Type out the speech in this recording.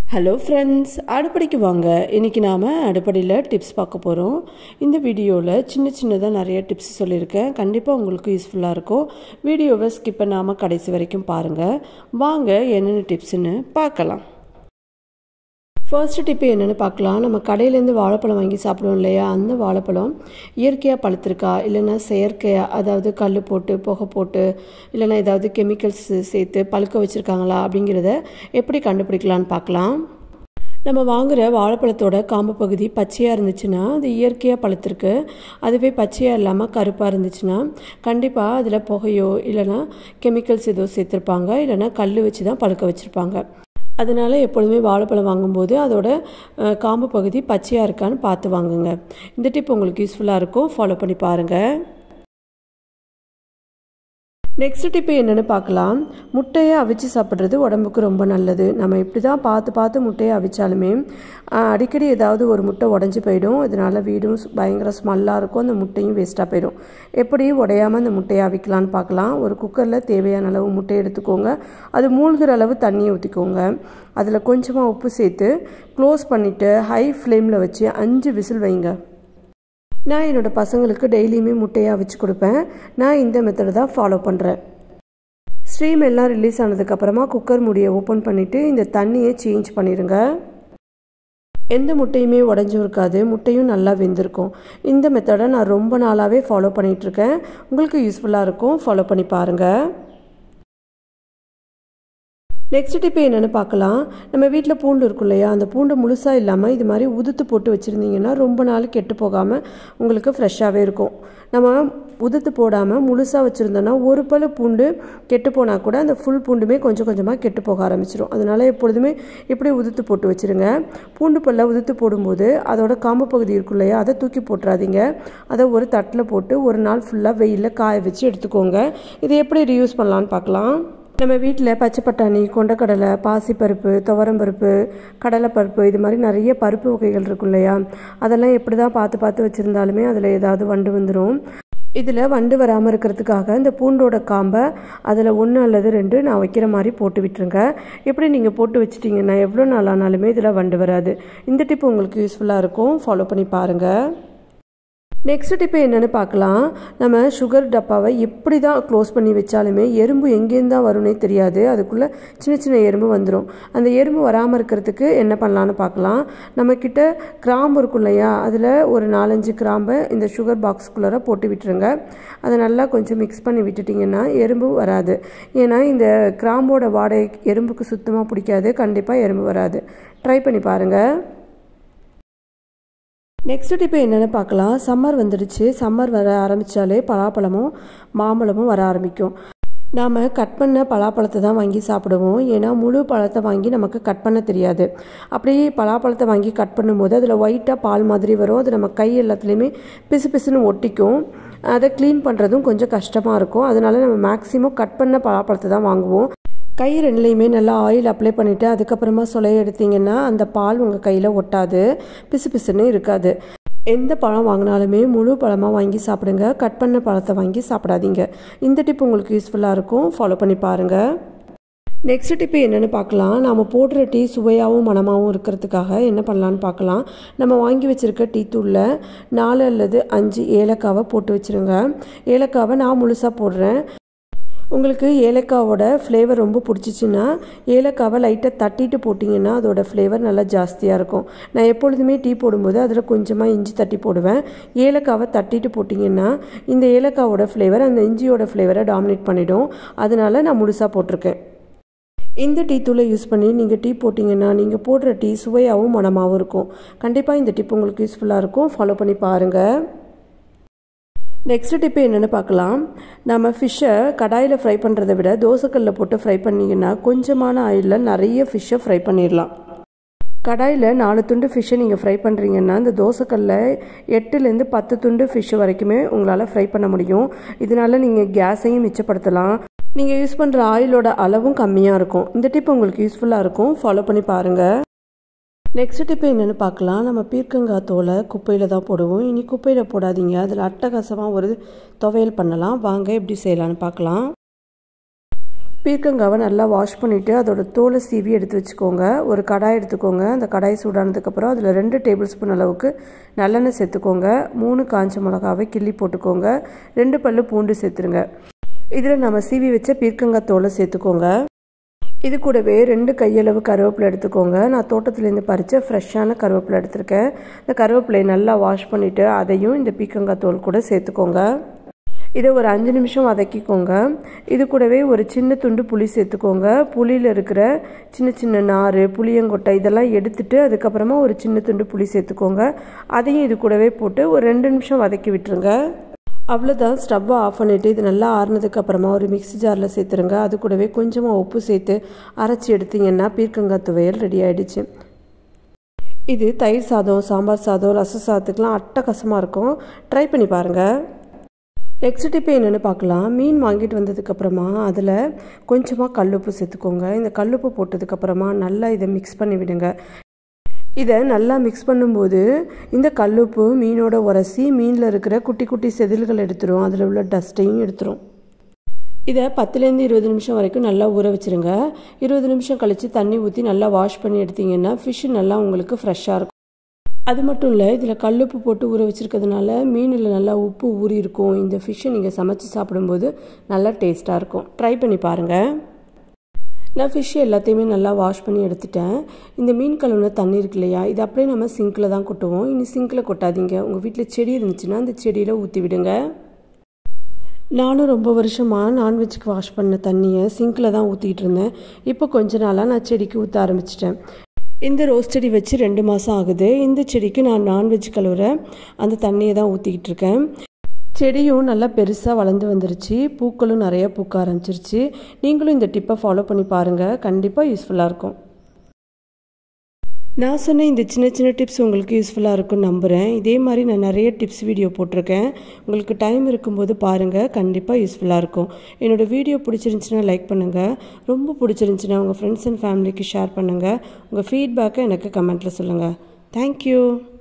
hello friends அடுப்படிக்கு வாங்க இன்றைக்கி நாம் அடுப்படியில் டிப்ஸ் பார்க்க போகிறோம் இந்த வீடியோவில் சின்ன சின்னதாக நிறைய டிப்ஸ் சொல்லியிருக்கேன் கண்டிப்பாக உங்களுக்கு யூஸ்ஃபுல்லாக இருக்கும் வீடியோவை ஸ்கிப் பண்ணாமல் கடைசி வரைக்கும் பாருங்கள் வாங்க என்னென்ன டிப்ஸ்னு பார்க்கலாம் ஃபர்ஸ்ட் டிப்பு என்னென்னு பார்க்கலாம் நம்ம கடையிலேருந்து வாழைப்பழம் வாங்கி சாப்பிடுவோம் இல்லையா அந்த வாழைப்பழம் இயற்கையாக பழுத்திருக்கா இல்லைன்னா செயற்கையாக அதாவது கல் போட்டு புகை போட்டு இல்லைன்னா ஏதாவது கெமிக்கல்ஸ் சேர்த்து பழுக்க வச்சுருக்காங்களா அப்படிங்கிறத எப்படி கண்டுபிடிக்கலான்னு பார்க்கலாம் நம்ம வாங்குகிற வாழைப்பழத்தோட காம்பு பகுதி பச்சையாக இருந்துச்சுன்னா அது இயற்கையாக பழுத்திருக்கு அதுவே பச்சையாக இல்லாமல் கருப்பாக இருந்துச்சுன்னா கண்டிப்பாக அதில் புகையோ இல்லைன்னா கெமிக்கல்ஸ் ஏதோ சேர்த்துருப்பாங்க இல்லைன்னா கல் வச்சு தான் பழுக்க வச்சுருப்பாங்க அதனால் எப்பொழுதுமே வாழைப்பழம் வாங்கும்போது அதோட காம்பு பகுதி பச்சையாக இருக்கான்னு பார்த்து வாங்குங்க இந்த டிப் உங்களுக்கு யூஸ்ஃபுல்லாக இருக்கும் ஃபாலோ பண்ணி பாருங்கள் நெக்ஸ்ட் டிப்பு என்னென்னு பார்க்கலாம் முட்டையை அவிச்சு சாப்பிட்றது உடம்புக்கு ரொம்ப நல்லது நம்ம இப்படி தான் பார்த்து பார்த்து முட்டையை அவிச்சாலுமே அடிக்கடி ஏதாவது ஒரு முட்டை உடஞ்சி போயிடும் இதனால் வீடும் பயங்கர ஸ்மெல்லாக இருக்கும் அந்த முட்டையும் வேஸ்ட்டாக போயிடும் எப்படி உடையாமல் அந்த முட்டையை அவிக்கலான்னு பார்க்கலாம் ஒரு குக்கரில் தேவையான அளவு முட்டை எடுத்துக்கோங்க அது மூழ்கிற அளவு தண்ணியை ஊற்றிக்கோங்க அதில் கொஞ்சமாக உப்பு சேர்த்து க்ளோஸ் பண்ணிவிட்டு ஹை ஃப்ளேமில் வச்சு அஞ்சு விசில் வைங்க நான் என்னோடய பசங்களுக்கு டெய்லியுமே முட்டையை அவிச்சு கொடுப்பேன் நான் இந்த மெத்தடை தான் ஃபாலோ பண்ணுறேன் ஸ்ட்ரீம் எல்லாம் ரிலீஸ் ஆனதுக்கப்புறமா குக்கர் மூடியை ஓப்பன் பண்ணிவிட்டு இந்த தண்ணியை சேஞ்ச் பண்ணிடுங்க எந்த முட்டையுமே உடஞ்சும் இருக்காது முட்டையும் நல்லா வெந்திருக்கும் இந்த மெத்தடை நான் ரொம்ப நாளாகவே ஃபாலோ பண்ணிகிட்ருக்கேன் உங்களுக்கு யூஸ்ஃபுல்லாக இருக்கும் ஃபாலோ பண்ணி பாருங்கள் நெக்ஸ்ட் டிப்பு என்னென்னு பார்க்கலாம் நம்ம வீட்டில் பூண்டு இருக்கும் இல்லையா அந்த பூண்டை முழுசாக இல்லாமல் இது மாதிரி உதுத்து போட்டு வச்சுருந்தீங்கன்னா ரொம்ப நாள் கெட்டு போகாமல் உங்களுக்கு ஃப்ரெஷ்ஷாகவே இருக்கும் நம்ம உதுத்து போடாமல் முழுசாக வச்சுருந்தோன்னா ஒரு பழு பூண்டு கெட்டு போனால் கூட அந்த ஃபுல் பூண்டுமே கொஞ்சம் கொஞ்சமாக கெட்டு போக ஆரம்பிச்சிடும் அதனால் எப்பொழுதுமே இப்படி உதுத்து போட்டு வச்சுருங்க பூண்டு பல்ல உதுத்து போடும்போது அதோட காம்பு பகுதி இருக்கும் இல்லையா அதை தூக்கி போட்டுறாதீங்க அதை ஒரு தட்டில் போட்டு ஒரு நாள் ஃபுல்லாக வெயிலில் காய வச்சு எடுத்துக்கோங்க இதை எப்படி ரீயூஸ் பண்ணலான்னு பார்க்கலாம் நம்ம வீட்டில் பச்சை பட்டாணி கொண்டக்கடலை பாசிப்பருப்பு துவரம்பருப்பு கடலைப்பருப்பு இது மாதிரி நிறைய பருப்பு வகைகள் இருக்கும் இல்லையா அதெல்லாம் எப்படி தான் பார்த்து பார்த்து வச்சுருந்தாலுமே அதில் ஏதாவது வண்டு வந்துடும் இதில் வண்டு வராமல் இருக்கிறதுக்காக இந்த பூண்டோட காம்பை அதில் ஒன்று அல்லது ரெண்டு நான் வைக்கிற மாதிரி போட்டு விட்டுருங்க எப்படி நீங்கள் போட்டு வச்சிட்டிங்கன்னா எவ்வளோ நாள் ஆனாலுமே இதில் வண்டு வராது இந்த டிப் உங்களுக்கு யூஸ்ஃபுல்லாக இருக்கும் ஃபாலோ பண்ணி பாருங்கள் நெக்ஸ்ட் டிப்பு என்னென்னு பார்க்கலாம் நம்ம சுகர் டப்பாவை எப்படி தான் க்ளோஸ் பண்ணி வச்சாலுமே எறும்பு எங்கேருந்து தான் வரும்னே தெரியாது அதுக்குள்ளே சின்ன சின்ன எறும்பு வந்துடும் அந்த எறும்பு வராமல் இருக்கிறதுக்கு என்ன பண்ணலான்னு பார்க்கலாம் நம்மக்கிட்ட கிராம்பு இருக்கும் இல்லையா அதில் ஒரு நாலஞ்சு கிராம்பை இந்த சுகர் பாக்ஸ்குள்ளார போட்டு விட்டுருங்க அதை நல்லா கொஞ்சம் மிக்ஸ் பண்ணி விட்டுட்டிங்கன்னா எறும்பு வராது ஏன்னா இந்த கிராம்போட வாடகை எறும்புக்கு சுத்தமாக பிடிக்காது கண்டிப்பாக எறும்பு வராது ட்ரை பண்ணி பாருங்கள் நெக்ஸ்ட் டிப்பு என்னென்னு பார்க்கலாம் சம்மர் வந்துடுச்சு சம்மர் வர ஆரம்பித்தாலே பலாப்பழமும் மாம்பழமும் வர ஆரம்பிக்கும் நாம் கட் பண்ண பலாப்பழத்தை தான் வாங்கி சாப்பிடுவோம் ஏன்னா முழு பழத்தை வாங்கி நமக்கு கட் பண்ண தெரியாது அப்படியே பலாப்பழத்தை வாங்கி கட் பண்ணும்போது அதில் ஒயிட்டாக பால் மாதிரி வரும் அது நம்ம கை எல்லாத்துலேயுமே பிசு பிசுன்னு ஒட்டிக்கும் அதை க்ளீன் பண்ணுறதும் கொஞ்சம் கஷ்டமாக இருக்கும் அதனால நம்ம மேக்ஸிமம் கட் பண்ண பலாப்பழத்தை தான் வாங்குவோம் கை ரெண்டுலேயுமே நல்லா ஆயில் அப்ளை பண்ணிவிட்டு அதுக்கப்புறமா சொலைய எடுத்திங்கன்னா அந்த பால் உங்கள் கையில் ஒட்டாது பிசு பிசுன்னு இருக்காது எந்த பழம் வாங்கினாலுமே முழு பழமாக வாங்கி சாப்பிடுங்க கட் பண்ண பழத்தை வாங்கி சாப்பிடாதீங்க இந்த டிப் உங்களுக்கு யூஸ்ஃபுல்லாக இருக்கும் ஃபாலோ பண்ணி பாருங்கள் நெக்ஸ்ட் டிப்பு என்னென்னு பார்க்கலாம் நாம் போடுற டீ சுவையாகவும் மனமாகவும் இருக்கிறதுக்காக என்ன பண்ணலான்னு பார்க்கலாம் நம்ம வாங்கி வச்சுருக்க டீ தூளில் நாலு அல்லது அஞ்சு ஏலக்காவை போட்டு வச்சுருங்க ஏலக்காவை நான் முழுசாக போடுறேன் உங்களுக்கு ஏலக்காவோட ஃப்ளேவர் ரொம்ப பிடிச்சிச்சின்னா ஏலக்காவை லைட்டாக தட்டிட்டு போட்டிங்கன்னா அதோட ஃப்ளேவர் நல்லா ஜாஸ்தியாக இருக்கும் நான் எப்பொழுதுமே டீ போடும்போது அதில் கொஞ்சமாக இஞ்சி தட்டி போடுவேன் ஏலக்காவை தட்டிட்டு போட்டிங்கன்னா இந்த ஏலக்காவோட ஃப்ளேவர் அந்த இஞ்சியோட ஃப்ளேவரை டாமினேட் பண்ணிடும் அதனால் நான் முழுசாக போட்டிருக்கேன் இந்த டீ தூளை யூஸ் பண்ணி நீங்கள் டீ போட்டிங்கன்னா நீங்கள் போடுற டீ சுவையாகவும் மனமாகவும் இருக்கும் கண்டிப்பாக இந்த டிப் உங்களுக்கு யூஸ்ஃபுல்லாக இருக்கும் ஃபாலோ பண்ணி பாருங்கள் நெக்ஸ்ட் டிப்பு என்னென்னு பார்க்கலாம் நம்ம ஃபிஷ்ஷை கடாயில் ஃப்ரை பண்ணுறதை விட தோசைக்கல்லில் போட்டு ஃப்ரை பண்ணிங்கன்னா கொஞ்சமான ஆயிலில் நிறைய ஃபிஷ்ஷை ஃப்ரை பண்ணிடலாம் கடாயில் நாலு துண்டு ஃபிஷ்ஷை நீங்கள் ஃப்ரை பண்ணுறீங்கன்னா இந்த தோசைக்கல்லில் எட்டுலேருந்து பத்து துண்டு ஃபிஷ்ஷு வரைக்குமே உங்களால் ஃப்ரை பண்ண முடியும் இதனால் நீங்கள் கேஸையும் மிச்சப்படுத்தலாம் நீங்கள் யூஸ் பண்ணுற ஆயிலோட அளவும் கம்மியாக இருக்கும் இந்த டிப் உங்களுக்கு யூஸ்ஃபுல்லாக இருக்கும் ஃபாலோ பண்ணி பாருங்கள் நெக்ஸ்ட் டிப்பு என்னென்னு பார்க்கலாம் நம்ம பீர்க்கங்காய் தோலை குப்பையில் தான் போடுவோம் இனி குப்பையில் போடாதீங்க அதில் அட்டகாசமாக ஒரு துவையல் பண்ணலாம் வாங்க எப்படி செய்யலான்னு பார்க்கலாம் பீர்க்கங்காவை நல்லா வாஷ் பண்ணிவிட்டு அதோட தோலை சீவி எடுத்து வச்சுக்கோங்க ஒரு கடாய் எடுத்துக்கோங்க அந்த கடாய் சூடானதுக்கப்புறம் அதில் ரெண்டு டேபிள் ஸ்பூன் அளவுக்கு நல்லெண்ணெய் சேர்த்துக்கோங்க மூணு காஞ்ச மிளகாவை கிள்ளி போட்டுக்கோங்க ரெண்டு பல்லு பூண்டு சேர்த்துருங்க இதில் நம்ம சீவி வச்ச பீர்க்கங்காய் தோலை சேர்த்துக்கோங்க இது கூடவே ரெண்டு கையளவு கருவேப்பிலை எடுத்துக்கோங்க நான் தோட்டத்துலேருந்து பறித்த ஃப்ரெஷ்ஷான கருவேப்பிலை எடுத்திருக்கேன் இந்த கருவேப்பிலையை நல்லா வாஷ் பண்ணிவிட்டு அதையும் இந்த பீக்கங்காய் தோல் கூட சேர்த்துக்கோங்க இதை ஒரு அஞ்சு நிமிஷம் வதக்கிக்கோங்க இது கூடவே ஒரு சின்ன துண்டு புளி சேர்த்துக்கோங்க புளியில் இருக்கிற சின்ன சின்ன நார் புளியங்கொட்டை இதெல்லாம் எடுத்துட்டு அதுக்கப்புறமா ஒரு சின்ன துண்டு புளி சேர்த்துக்கோங்க அதையும் இது கூடவே போட்டு ஒரு ரெண்டு நிமிஷம் வதக்கி விட்டுருங்க அவ்வளோதான் ஸ்டவ்வை ஆஃப் பண்ணிவிட்டு இது நல்லா ஆறுனதுக்கு அப்புறமா ஒரு மிக்ஸி ஜாரில் சேர்த்துருங்க அது கூடவே கொஞ்சமாக உப்பு சேர்த்து அரைச்சி எடுத்தீங்கன்னா பீர்க்கங்காய் துவையல் ரெடி ஆகிடுச்சு இது தயிர் சாதம் சாம்பார் சாதம் ரச சாதத்துக்கெலாம் அட்டகாசமாக இருக்கும் ட்ரை பண்ணி பாருங்கள் நெக்ஸ்ட் டிப்பு என்னென்னு பார்க்கலாம் மீன் வாங்கிட்டு வந்ததுக்கப்புறமா அதில் கொஞ்சமாக கல்லுப்பு சேர்த்துக்கோங்க இந்த கல்லுப்பு போட்டதுக்கப்புறமா நல்லா இதை மிக்ஸ் பண்ணி விடுங்க இதை நல்லா மிக்ஸ் பண்ணும்போது இந்த கல்லுப்பு மீனோட உரசி மீனில் இருக்கிற குட்டி குட்டி செதில்கள் எடுத்துரும் அதில் உள்ள டஸ்ட்டையும் எடுத்துரும் இதை பத்துலேருந்து இருபது நிமிஷம் வரைக்கும் நல்லா ஊற வச்சுருங்க இருபது நிமிஷம் கழித்து தண்ணி ஊற்றி நல்லா வாஷ் பண்ணி எடுத்தீங்கன்னா ஃபிஷ்ஷு நல்லா உங்களுக்கு ஃப்ரெஷ்ஷாக இருக்கும் அது மட்டும் இல்லை இதில் கல்லுப்பு போட்டு ஊற வச்சுருக்கிறதுனால மீனில் நல்லா உப்பு ஊறி இருக்கும் இந்த ஃபிஷ்ஷை நீங்கள் சமைச்சு சாப்பிடும்போது நல்லா டேஸ்ட்டாக இருக்கும் ட்ரை பண்ணி பாருங்கள் நான் ஃபிஷ் எல்லாத்தையுமே நல்லா வாஷ் பண்ணி எடுத்துட்டேன் இந்த மீன் கழுவுன தண்ணி இருக்கு இல்லையா இது அப்படியே நம்ம சிங்கில் தான் கொட்டுவோம் இனி சிங்கில் கொட்டாதீங்க உங்கள் வீட்டில் செடி இருந்துச்சுன்னா அந்த செடியில் ஊற்றி விடுங்க நானும் ரொம்ப வருஷமாக நான்வெஜ்ஜுக்கு வாஷ் பண்ண தண்ணியை சிங்கில் தான் ஊற்றிக்கிட்டு இருந்தேன் இப்போ கொஞ்ச நாளாக நான் செடிக்கு ஊற்ற ஆரம்பிச்சிட்டேன் இந்த ரோஸ் செடி வச்சு ரெண்டு மாதம் ஆகுது இந்த செடிக்கு நான் நான்வெஜ் கழுவுற அந்த தண்ணியை தான் ஊற்றிக்கிட்டு இருக்கேன் செடியும் நல்லா பெருசாக வளர்ந்து வந்துருச்சு பூக்களும் நிறைய பூக்க ஆரம்பிச்சிருச்சு நீங்களும் இந்த டிப்பை ஃபாலோ பண்ணி பாருங்கள் கண்டிப்பாக யூஸ்ஃபுல்லாக இருக்கும் நான் சொன்ன இந்த சின்ன சின்ன டிப்ஸ் உங்களுக்கு யூஸ்ஃபுல்லாக இருக்கும்னு நம்புகிறேன் இதே மாதிரி நான் நிறைய டிப்ஸ் வீடியோ போட்டிருக்கேன் உங்களுக்கு டைம் இருக்கும்போது பாருங்கள் கண்டிப்பாக யூஸ்ஃபுல்லாக இருக்கும் என்னோடய வீடியோ பிடிச்சிருந்துச்சின்னா லைக் பண்ணுங்கள் ரொம்ப பிடிச்சிருந்துச்சின்னா உங்கள் ஃப்ரெண்ட்ஸ் அண்ட் ஃபேமிலிக்கு ஷேர் பண்ணுங்கள் உங்கள் ஃபீட்பேக்கை எனக்கு கமெண்ட்டில் சொல்லுங்கள் தேங்க்யூ